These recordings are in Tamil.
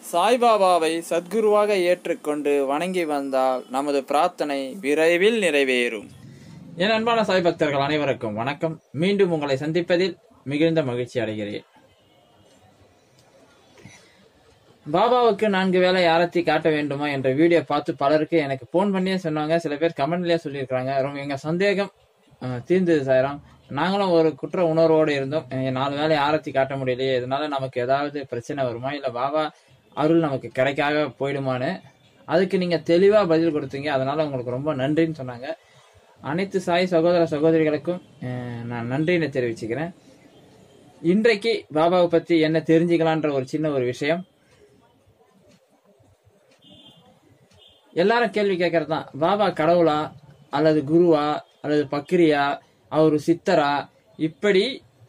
சாய்பாபாவை சத்குருவாக ஏற்றுக்கொண்டு வணங்கி வந்தால் நமது பிரார்த்தனை விரைவில் நிறைவேறும் என் அன்பான சாய் பக்தர்கள் அனைவருக்கும் வணக்கம் மீண்டும் உங்களை சந்திப்பதில் மிகுந்த மகிழ்ச்சி அடைகிறேன் பாபாவுக்கு நான்கு வேளை ஆரத்தி காட்ட வேண்டுமா என்ற வீடியோ பார்த்து பலருக்கு எனக்கு ஃபோன் பண்ணியே சொன்னாங்க சில பேர் கமெண்ட்லயே சொல்லியிருக்காங்க ரொம்ப எங்க சந்தேகம் அஹ், தீர்ந்தது சாயிராம் நாங்களும் ஒரு குற்ற உணர்வோடு இருந்தோம் அஹ், நாலு வேளை ஆரத்தி காட்ட முடியலையே இதனால நமக்கு ஏதாவது பிரச்சனை வருமா இல்ல பாபா அருள் நமக்கு கிடைக்காக போயிடுமான்னு அதுக்கு நீங்க தெளிவா பதில் கொடுத்தீங்க அதனால உங்களுக்கு ரொம்ப நன்றின்னு சொன்னாங்க அனைத்து சாய் சகோதர சகோதரிகளுக்கும் அஹ், நான் நன்றினை தெரிவிச்சுக்கிறேன் இன்றைக்கு பாபாவை பத்தி என்ன தெரிஞ்சுக்கலான்ற ஒரு சின்ன ஒரு விஷயம் எல்லாரும் கேள்வி கேட்கறது தான் பாபா கடவுளா அல்லது குருவா அல்லது பக்ரியா அவர் சித்தரா இப்படி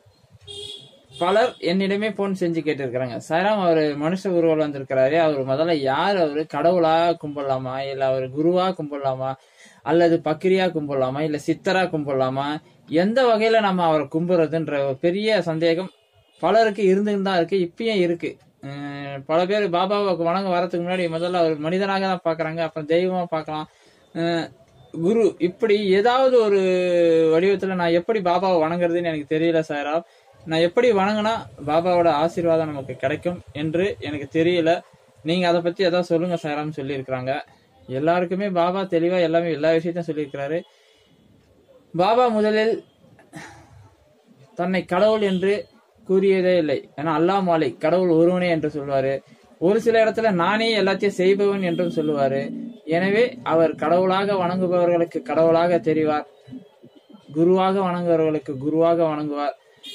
பலர் என்னிடமே போன் செஞ்சு கேட்டிருக்கிறாங்க சாராம் அவர் மனுஷ உருவல் வந்திருக்கிறாரு அவர் முதல்ல யார் அவரு கடவுளா கும்பிடலாமா இல்ல அவர் குருவா கும்பிடலாமா அல்லது பக்ரியா கும்பிடலாமா இல்ல சித்தரா கும்பிடலாமா எந்த வகையில நம்ம அவரை கும்பிடுறதுன்ற ஒரு பெரிய சந்தேகம் பலருக்கு இருந்துன்னு தான் இருக்கு இப்பயும் இருக்கு அஹ் பல பேர் பாபாவுக்கு வணங்க வரதுக்கு முன்னாடி முதல்ல அவர் மனிதனாக தான் பாக்குறாங்க அப்புறம் தெய்வமா பார்க்கலாம் அஹ் குரு இப்படி ஏதாவது ஒரு வடிவத்துல நான் எப்படி பாபாவை வணங்குறதுன்னு எனக்கு தெரியல சாரா நான் எப்படி வணங்கினா பாபாவோட ஆசீர்வாதம் நமக்கு கிடைக்கும் என்று எனக்கு தெரியல நீங்க அதை பத்தி ஏதாவது சொல்லுங்க சாராம் சொல்லியிருக்கிறாங்க எல்லாருக்குமே பாபா தெளிவா எல்லாமே எல்லா விஷயத்தையும் சொல்லியிருக்கிறாரு பாபா முதலில் தன்னை கடவுள் என்று கூறியதே இல்லை ஏன்னா அல்லாஹ் மாலிக் கடவுள் ஒருவனே என்று சொல்வாரு ஒரு சில இடத்துல நானே எல்லாத்தையும் செய்பவன் என்றும் சொல்லுவாரு எனவே அவர் கடவுளாக வணங்குபவர்களுக்கு கடவுளாக தெரிவார் குருவாக வணங்குபவர்களுக்கு குருவாக வணங்குவார்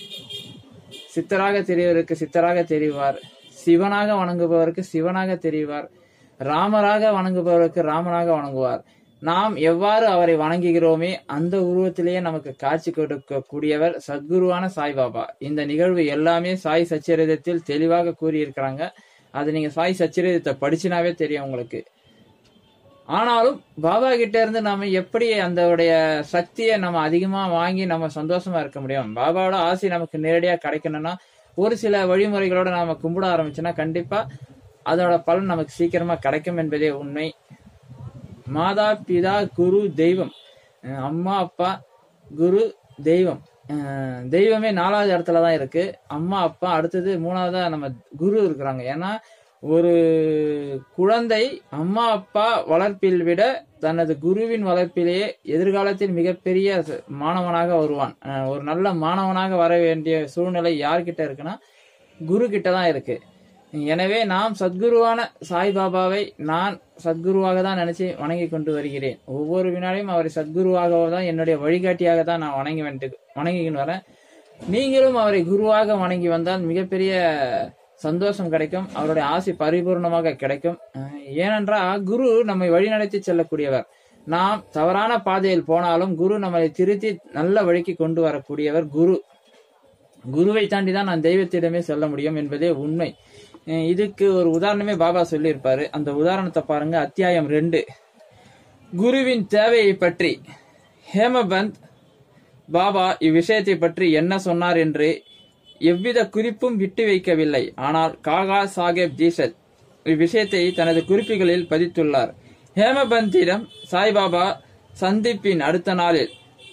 சித்தராக தெரியவருக்கு சித்தராக தெரிவார் சிவனாக வணங்குபவருக்கு சிவனாக தெரிவார் ராமராக வணங்குபவருக்கு ராமனாக வணங்குவார் நாம் எவ்வாறு அவரை வணங்குகிறோமே அந்த உருவத்திலேயே நமக்கு காட்சி கொடுக்கக்கூடியவர் சத்குருவான சாய்பாபா இந்த நிகழ்வு எல்லாமே சாய் சச்சரிதத்தில் தெளிவாக கூறியிருக்கிறாங்க அது நீங்க சாய் சச்சரிதத்தை படிச்சினாவே தெரியும் உங்களுக்கு ஆனாலும் பாபா கிட்ட இருந்து நம்ம எப்படி அந்தோடைய சக்தியை நம்ம அதிகமா வாங்கி நம்ம சந்தோஷமா இருக்க முடியும் பாபாவோட ஆசை நமக்கு நேரடியா கிடைக்கணும்னா ஒரு சில வழிமுறைகளோட நாம கும்பிட ஆரம்பிச்சோன்னா கண்டிப்பா அதோட பலன் நமக்கு சீக்கிரமா கிடைக்கும் என்பதே உண்மை மாதா பிதா குரு தெய்வம் அஹ் அம்மா அப்பா குரு தெய்வம் அஹ் தெய்வமே நாலாவது இடத்துல தான் இருக்கு அம்மா அப்பா அடுத்தது மூணாவதா நம்ம குரு இருக்கிறாங்க ஏன்னா ஒரு குழந்தை அம்மா அப்பா வளர்ப்பில் விட தனது குருவின் வளர்ப்பிலேயே எதிர்காலத்தில் மிகப்பெரிய ச- மாணவனாக வருவான் அஹ் ஒரு நல்ல மாணவனாக வர வேண்டிய சூழ்நிலை யார்கிட்ட இருக்குன்னா குரு கிட்ட தான் இருக்கு எனவே நாம் சத்குருவான சாய்பாபாவை நான் சத்குருவாக தான் நினைச்சு வணங்கி கொண்டு வருகிறேன் ஒவ்வொரு வினாடியும் அவரை சத்குருவாக தான் என்னுடைய வழிகாட்டியாக தான் நான் வணங்கி வந்துட்டு வணங்கிக்கின்னு வரேன் நீங்களும் அவரை குருவாக வணங்கி வந்தால் மிகப்பெரிய சந்தோஷம் கிடைக்கும் அவருடைய ஆசை பரிபூர்ணமாக கிடைக்கும் அஹ் ஏனென்றால் குரு நம்மை வழிநடத்தி செல்லக்கூடியவர் நாம் தவறான பாதையில் போனாலும் குரு நம்மை திருத்தி நல்ல வழிக்கு கொண்டு வரக்கூடியவர் குரு குருவை தாண்டி தான் நான் தெய்வத்திடமே செல்ல முடியும் என்பதே உண்மை அஹ் இதுக்கு ஒரு உதாரணமே பாபா சொல்லியிருப்பாரு அந்த உதாரணத்தை பாருங்க அத்தியாயம் ரெண்டு குருவின் தேவையை பற்றி ஹேமபந்த் பாபா இவ்விஷயத்தை பற்றி என்ன சொன்னார் என்று எவ்வித குறிப்பும் விட்டு வைக்கவில்லை ஆனால் காகா சாஹேப் ஜீசத் இவ்விஷயத்தை தனது குறிப்புகளில் பதித்துள்ளார் ஹேமபந்திடம் சாய்பாபா சந்திப்பின் அடுத்த நாளில்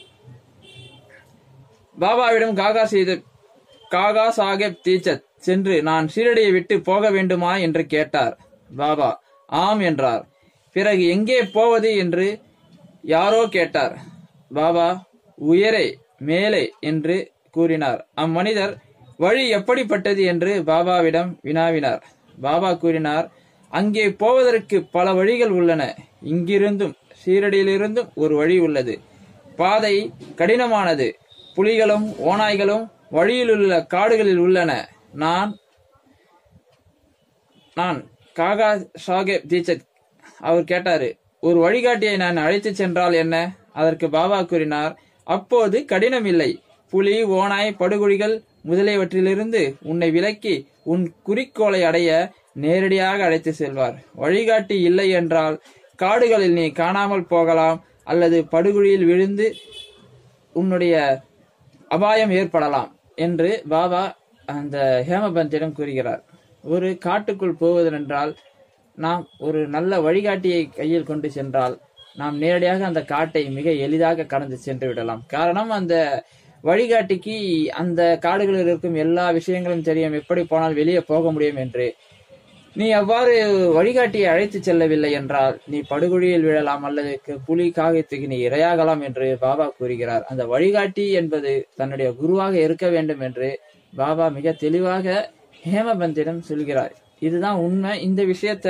பாபாவிடம் காகா செய்த காகா சாஹேப் தீச்சத் சென்று நான் ஷீரடியை விட்டு போக வேண்டுமா என்று கேட்டார் பாபா ஆம் என்றார் பிறகு எங்கே போவது என்று யாரோ கேட்டார் பாபா உயரே மேலே என்று கூறினார் அம்மனிதர் வழி எப்படிப்பட்டது என்று பாபாவிடம் வினாவினார் பாபா கூறினார் அங்கே போவதற்கு பல வழிகள் உள்ளன இங்கிருந்தும் ஷீரடியிலிருந்தும் ஒரு வழி உள்ளது பாதை கடினமானது புலிகளும் ஓநாய்களும் வழியிலுள்ள காடுகளில் உள்ளன நான் நான் காகா சாஹேப் தீட்சத் அவர் கேட்டாரு ஒரு வழிகாட்டியை நான் அழைத்து சென்றால் என்ன அதற்கு பாபா கூறினார் அப்போது கடினம் இல்லை புலி ஓநாய் படுகொழிகள் முதலியவற்றிலிருந்து உன்னை விலக்கி உன் குறிக்கோளை அடைய நேரடியாக அழைத்து செல்வார் வழிகாட்டி இல்லை என்றால் காடுகளில் நீ காணாமல் போகலாம் அல்லது படுகுழியில் விழுந்து உன்னுடைய அபாயம் ஏற்படலாம் என்று பாபா அந்த ஹேமபந்திடம் கூறுகிறார் ஒரு காட்டுக்குள் போவதென்றால் நாம் ஒரு நல்ல வழிகாட்டியை கையில் கொண்டு சென்றால் நாம் நேரடியாக அந்த காட்டை மிக எளிதாக கடந்து சென்று விடலாம் காரணம் அந்த வழிகாட்டிக்கு அந்த காடுகளில் இருக்கும் எல்லா விஷயங்களும் தெரியும் எப்படி போனால் வெளியே போக முடியும் என்று நீ அவ்வாறு வழிகாட்டியை அழைத்து செல்லவில்லை என்றால் நீ படுகொழியில் விழலாம் அல்லது க- புலி காகத்துக்கு நீ இரையாகலாம் என்று பாபா கூறுகிறார் அந்த வழிகாட்டி என்பது தன்னுடைய குருவாக இருக்க வேண்டும் என்று பாபா மிக தெளிவாக ஹேமபந்திடம் சொல்கிறார் இதுதான் உண்மை இந்த விஷயத்த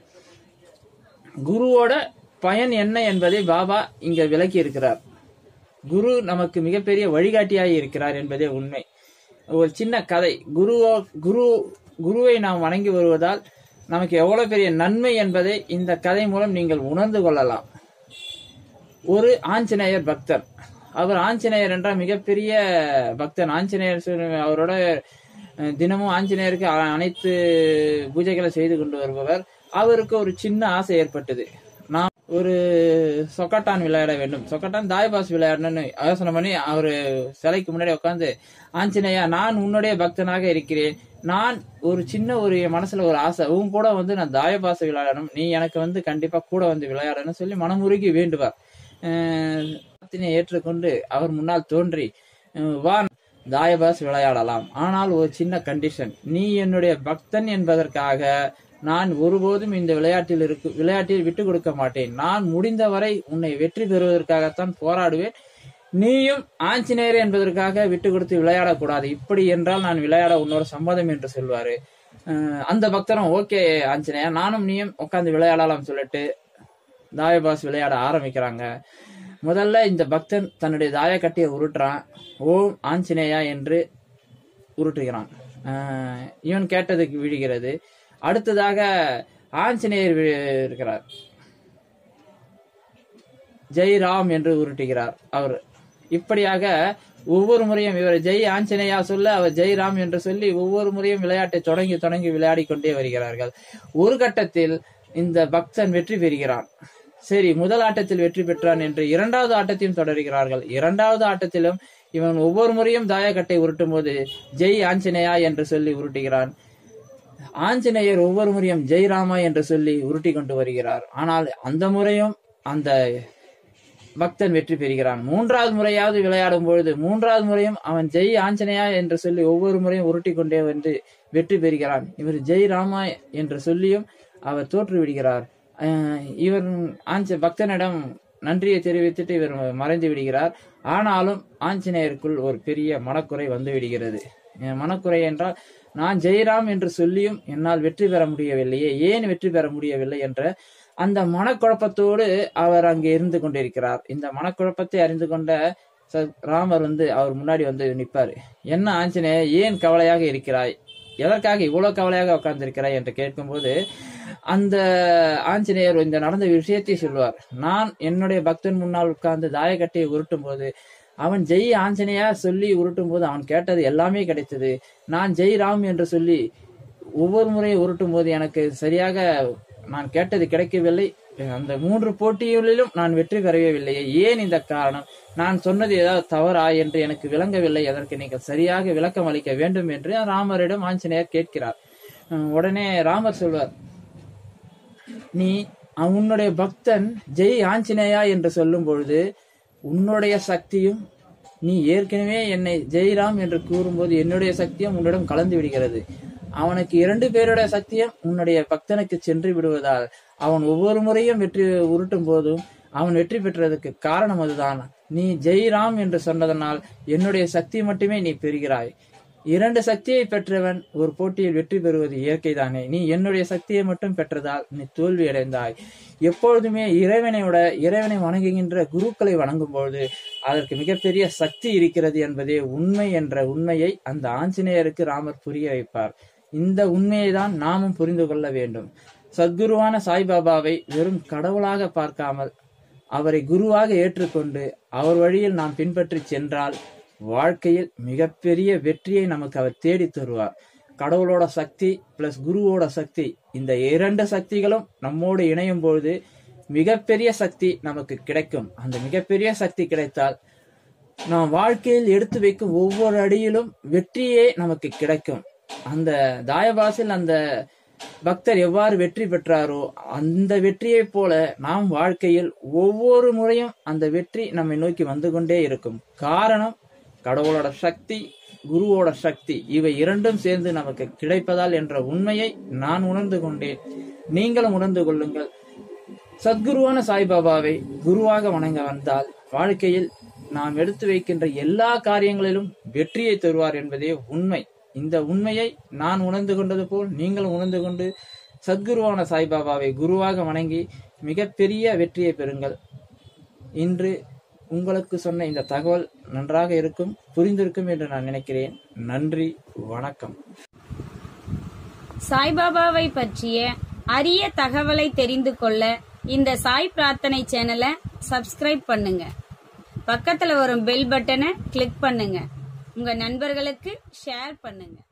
குருவோட பயன் என்ன என்பதை பாபா இங்க விளக்கி இருக்கிறார் குரு நமக்கு மிகப்பெரிய வழிகாட்டியாய் இருக்கிறார் என்பதே உண்மை ஒரு சின்ன கதை குருவோ குரு குருவை நாம் வணங்கி வருவதால் நமக்கு எவ்வளவு பெரிய நன்மை என்பதை இந்த கதை மூலம் நீங்கள் உணர்ந்து கொள்ளலாம் ஒரு ஆஞ்சநேயர் பக்தர் அவர் ஆஞ்சநேயர் என்றால் மிகப்பெரிய பக்தன் ஆஞ்சநேயர் சொல்லி- அவரோட அஹ், தினமும் ஆஞ்சநேயருக்கு அ- அனைத்து பூஜைகளை செய்து கொண்டு வருபவர் அவருக்கு ஒரு சின்ன ஆசை ஏற்பட்டது நான் ஒரு சொக்கட்டான் விளையாட வேண்டும் சொக்கட்டான் தாய்பாஸ் விளையாடணும்னு யோசனை பண்ணி அவரு சிலைக்கு முன்னாடி உட்காந்து ஆஞ்சநேயா நான் உன்னுடைய பக்தனாக இருக்கிறேன் நான் ஒரு சின்ன ஒரு என் மனசுல ஒரு ஆசை உன் கூட வந்து நான் தாயபாச விளையாடணும் நீ எனக்கு வந்து கண்டிப்பா கூட வந்து விளையாடணும் சொல்லி மனமுருகி வேண்டுவார் அஹ் பிரார்த்தனையை ஏற்றுக்கொண்டு அவர் முன்னால் தோன்றி அஹ் வா தாயபாஸ் விளையாடலாம் ஆனால் ஒரு சின்ன கண்டிஷன் நீ என்னுடைய பக்தன் என்பதற்காக நான் ஒருபோதும் இந்த விளையாட்டில் இருக்கு விளையாட்டில் விட்டு கொடுக்க மாட்டேன் நான் முடிந்தவரை உன்னை வெற்றி பெறுவதற்காகத்தான் போராடுவேன் நீயும் ஆஞ்சநேயர் என்பதற்காக விட்டு கொடுத்து விளையாடக்கூடாது இப்படி என்றால் நான் விளையாட உன்னோட சம்மதம் என்று சொல்வாரு அஹ் அந்த பக்தரும் ஓகே ஆஞ்சநேயா நானும் நீயும் உட்காந்து விளையாடலாம் சொல்லிட்டு தாயபாஸ் விளையாட ஆரம்பிக்கிறாங்க முதல்ல இந்த பக்தன் தன்னுடைய தாயக்கட்டியை உருட்டுறான் ஓம் ஆஞ்சநேயா என்று உருட்டுகிறான் ஆஹ் இவன் கேட்டதுக்கு விழுகிறது அடுத்ததாக ஆஞ்சநேயர் வி- இருக்கிறார் ஜெய் ராம் என்று உருட்டுகிறார் அவர் இப்படியாக ஒவ்வொரு முறையும் இவர் ஜெய் ஆஞ்சநேயா சொல்ல அவர் ஜெய் ராம் என்று சொல்லி ஒவ்வொரு முறையும் விளையாட்டை தொடங்கி தொடங்கி விளையாடி கொண்டே வருகிறார்கள் ஒரு கட்டத்தில் இந்த பக்தன் வெற்றி பெறுகிறான் சரி முதல் ஆட்டத்தில் வெற்றி பெற்றான் என்று இரண்டாவது ஆட்டத்தையும் தொடர்கிறார்கள் இரண்டாவது ஆட்டத்திலும் இவன் ஒவ்வொரு முறையும் தாயக்கட்டை உருட்டும் போது ஜெய் ஆஞ்சநேயா என்று சொல்லி உருட்டுகிறான் ஆஞ்சநேயர் ஒவ்வொரு முறையும் ஜெய் ராமா என்று சொல்லி உருட்டி கொண்டு வருகிறார் ஆனால் அந்த முறையும் அந்த பக்தன் வெற்றி பெறுகிறான் மூன்றாவது முறையாவது விளையாடும் பொழுது மூன்றாவது முறையும் அவன் ஜெய் ஆஞ்சநேயா என்று சொல்லி ஒவ்வொரு முறையும் உருட்டி கொண்டே வந்து வெற்றி பெறுகிறான் இவர் ஜெய் ராமா என்று சொல்லியும் அவர் தோற்று விடுகிறார் அஹ் இவர் ஆஞ்ச பக்தனிடம் நன்றியை தெரிவித்துட்டு இவர் மறைந்து விடுகிறார் ஆனாலும் ஆஞ்சநேயருக்குள் ஒரு பெரிய மனக்குறை வந்து விடுகிறது என் மனக்குறை என்றால் நான் ஜெயராம் என்று சொல்லியும் என்னால் வெற்றி பெற முடியவில்லையே ஏன் வெற்றி பெற முடியவில்லை என்ற அந்த மனக்குழப்பத்தோடு அவர் அங்கே இருந்து கொண்டிருக்கிறார் இந்த மனக்குழப்பத்தை அறிந்து கொண்ட ச- ராமர் வந்து அவர் முன்னாடி வந்து நிற்பாரு என்ன ஆஞ்சநேயர் ஏன் கவலையாக இருக்கிறாய் எதற்காக இவ்வளவு கவலையாக உட்கார்ந்திருக்கிறாய் என்று கேட்கும்போது அந்த ஆஞ்சநேயர் இந்த நடந்த விஷயத்தை சொல்வார் நான் என்னுடைய பக்தன் முன்னால் உட்கார்ந்து தாயக்கட்டையை உருட்டும் போது அவன் ஜெய் ஆஞ்சநேயா சொல்லி உருட்டும் போது அவன் கேட்டது எல்லாமே கிடைத்தது நான் ஜெய் ராம் என்று சொல்லி ஒவ்வொரு முறையும் உருட்டும் போது எனக்கு சரியாக நான் கேட்டது கிடைக்கவில்லை அந்த மூன்று போட்டிகளிலும் நான் வெற்றி பெறவில்லையே ஏன் இந்த காரணம் நான் சொன்னது ஏதாவது தவறா என்று எனக்கு விளங்கவில்லை அதற்கு நீங்கள் சரியாக விளக்கம் அளிக்க வேண்டும் என்று ராமரிடம் ஆஞ்சநேயர் கேட்கிறார் அஹ் உடனே ராமர் சொல்வார் நீ அஹ் உன்னுடைய பக்தன் ஜெய் ஆஞ்சநேயா என்று சொல்லும் பொழுது உன்னுடைய சக்தியும் நீ ஏற்கனவே என்னை ஜெய்ராம் என்று கூறும்போது என்னுடைய சக்தியும் உன்னிடம் கலந்து விடுகிறது அவனுக்கு இரண்டு பேருடைய சக்தியும் உன்னுடைய பக்தனுக்கு சென்று விடுவதால் அவன் ஒவ்வொரு முறையும் வெற்றி உருட்டும் போதும் அவன் வெற்றி பெற்றதற்கு காரணம் அதுதான் நீ ஜெய்ராம் என்று சொன்னதனால் என்னுடைய சக்தி மட்டுமே நீ பெறுகிறாய் இரண்டு சக்தியை பெற்றவன் ஒரு போட்டியில் வெற்றி பெறுவது இயற்கைதானே நீ என்னுடைய சக்தியை மட்டும் பெற்றதால் நீ தோல்வி அடைந்தாய் எப்பொழுதுமே இறைவனையோட இறைவனை வணங்குகின்ற குருக்களை வணங்கும் பொழுது அதற்கு மிகப்பெரிய சக்தி இருக்கிறது என்பதே உண்மை என்ற உண்மையை அந்த ஆஞ்சநேயருக்கு ராமர் புரிய வைப்பார் இந்த உண்மையை தான் நாமும் புரிந்து கொள்ள வேண்டும் சத்குருவான சாய்பாபாவை வெறும் கடவுளாக பார்க்காமல் அவரை குருவாக ஏற்றுக்கொண்டு அவர் வழியில் நாம் பின்பற்றி சென்றால் வாழ்க்கையில் மிகப்பெரிய வெற்றியை நமக்கு அவர் தேடி தருவார் கடவுளோட சக்தி பிளஸ் குருவோட சக்தி இந்த இரண்டு சக்திகளும் நம்மோடு இணையும் பொழுது மிகப்பெரிய சக்தி நமக்கு கிடைக்கும் அந்த மிகப்பெரிய சக்தி கிடைத்தால் நாம் வாழ்க்கையில் எடுத்து வைக்கும் ஒவ்வொரு அடியிலும் வெற்றியே நமக்கு கிடைக்கும் அந்த தாயபாசில் அந்த பக்தர் எவ்வாறு வெற்றி பெற்றாரோ அந்த வெற்றியைப் போல நாம் வாழ்க்கையில் ஒவ்வொரு முறையும் அந்த வெற்றி நம்மை நோக்கி வந்து கொண்டே இருக்கும் காரணம் கடவுளோட சக்தி குருவோட சக்தி இவை இரண்டும் சேர்ந்து நமக்கு கிடைப்பதால் என்ற உண்மையை நான் உணர்ந்து கொண்டேன் நீங்களும் உணர்ந்து கொள்ளுங்கள் சத்குருவான சாய்பாபாவை குருவாக வணங்க வந்தால் வாழ்க்கையில் நாம் எடுத்து வைக்கின்ற எல்லா காரியங்களிலும் வெற்றியை தருவார் என்பதே உண்மை இந்த உண்மையை நான் உணர்ந்து கொண்டது போல் நீங்களும் உணர்ந்து கொண்டு சத்குருவான சாய்பாபாவை குருவாக வணங்கி மிகப்பெரிய வெற்றியை பெறுங்கள் இன்று உங்களுக்கு சொன்ன இந்த தகவல் நன்றாக இருக்கும் புரிந்திருக்கும் என்று நான் நினைக்கிறேன் நன்றி வணக்கம் சாய்பாபாவை பற்றிய அரிய தகவலை தெரிந்து கொள்ள இந்த சாய் பிரார்த்தனை சேனலை சப்ஸ்கிரைப் பண்ணுங்க பக்கத்துல வரும் பெல் பட்டனை கிளிக் பண்ணுங்க உங்க நண்பர்களுக்கு ஷேர் பண்ணுங்க